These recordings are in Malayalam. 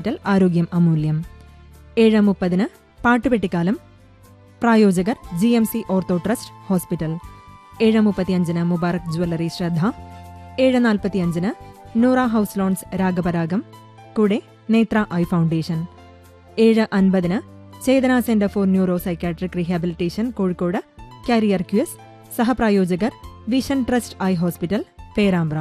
ഹോസ്പിറ്റൽ ആരോഗ്യം അമൂല്യം ഏഴ് മുപ്പതിന് പാട്ടുപെട്ടിക്കാലം പ്രായോജകർ G M C ortho trust hospital ഏഴ് മുപ്പത്തിയഞ്ചിന് മുബാറക് ജ്വല്ലറി ശ്രദ്ധ ഏഴ് നാൽപ്പത്തിയഞ്ചിന് നൂറ ഹൗസ് ലോൺസ് രാഗപരാഗം കൂടെ നേത്ര ഐ ഫൗണ്ടേഷൻ ഏഴ് അൻപതിന് Chetana centre for neuropsychiatric rehabilitation Kozhikode career cues സഹപ്രായോജകർ vision trust eye hospital Perambra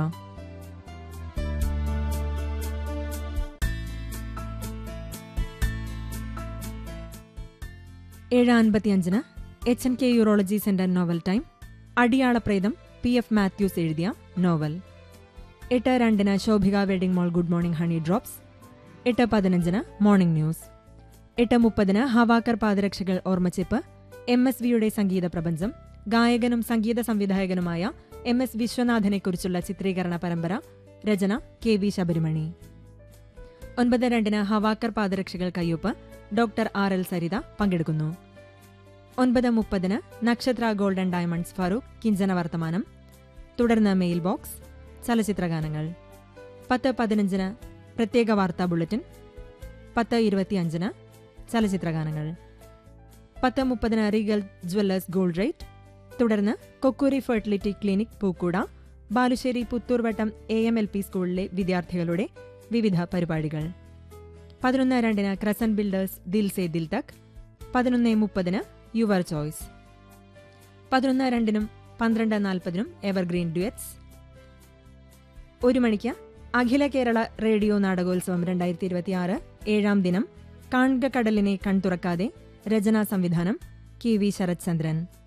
ഏഴ് അൻപത്തിയഞ്ചിന് H N K urology centre novel time അടിയാളപ്രേതം പി എഫ് മാത്യൂസ് എഴുതിയ നോവൽ എട്ട് രണ്ടിന് Shobhika wedding mall good morning honey drops എട്ട് പതിനഞ്ചിന് മോർണിംഗ് ന്യൂസ് എട്ട് മുപ്പതിന് ഹവാക്കർ പാദരക്ഷകൾ ഓർമ്മച്ചെപ്പ് എം എസ് വിയുടെ സംഗീത പ്രപഞ്ചം ഗായകനും സംഗീത സംവിധായകനുമായ എം എസ് വിശ്വനാഥനെക്കുറിച്ചുള്ള ചിത്രീകരണ പരമ്പര രചന കെ വി ശബരിമണി ഒൻപത് രണ്ടിന് ഹവാക്കർ പാദരക്ഷകൾ കയ്യൊപ്പ് ഡോക്ടർ ആർ എൽ സരിത പങ്കെടുക്കുന്നു ഒൻപത് മുപ്പതിന് നക്ഷത്ര ഗോൾഡൻ ഡയമണ്ട്സ് ഫാറൂഖ് കിഞ്ചന വർത്തമാനം തുടർന്ന് മെയിൽ ബോക്സ് ചലച്ചിത്രഗാനങ്ങൾ പത്ത് പതിനഞ്ചിന് പ്രത്യേക വാർത്താ ബുള്ളറ്റിൻ പത്ത് ഇരുപത്തിയഞ്ചിന് ചലച്ചിത്രഗാനങ്ങൾ പത്ത് മുപ്പതിന് റീഗൽ ജ്വല്ലേഴ്സ് ഗോൾഡ് റേറ്റ് തുടർന്ന് Kokkuri fertility clinic Pookkoda Balussery Puthurvattam A M L P സ്കൂളിലെ വിദ്യാർത്ഥികളുടെ വിവിധ പരിപാടികൾ പതിനൊന്ന് രണ്ടിന് ക്രസൻ ബിൽഡേഴ്സ് ദിൽ സേ ദിൽ തക് പതിനൊന്ന് മുപ്പതിന് യുവർ ചോയ്സ് പതിനൊന്ന് രണ്ടിനും പന്ത്രണ്ട് നാൽപ്പതിനും എവർഗ്രീൻ ഡ്യുവറ്റ്സ് ഒരു മണിക്ക് അഖില കേരള റേഡിയോ നാടകോത്സവം രണ്ടായിരത്തി ഇരുപത്തിയാറ് ഏഴാം ദിനം കാൺക കടലിനെ കൺതുറക്കാതെ രചനാ സംവിധാനം കെ വി ശരത്ചന്ദ്രൻ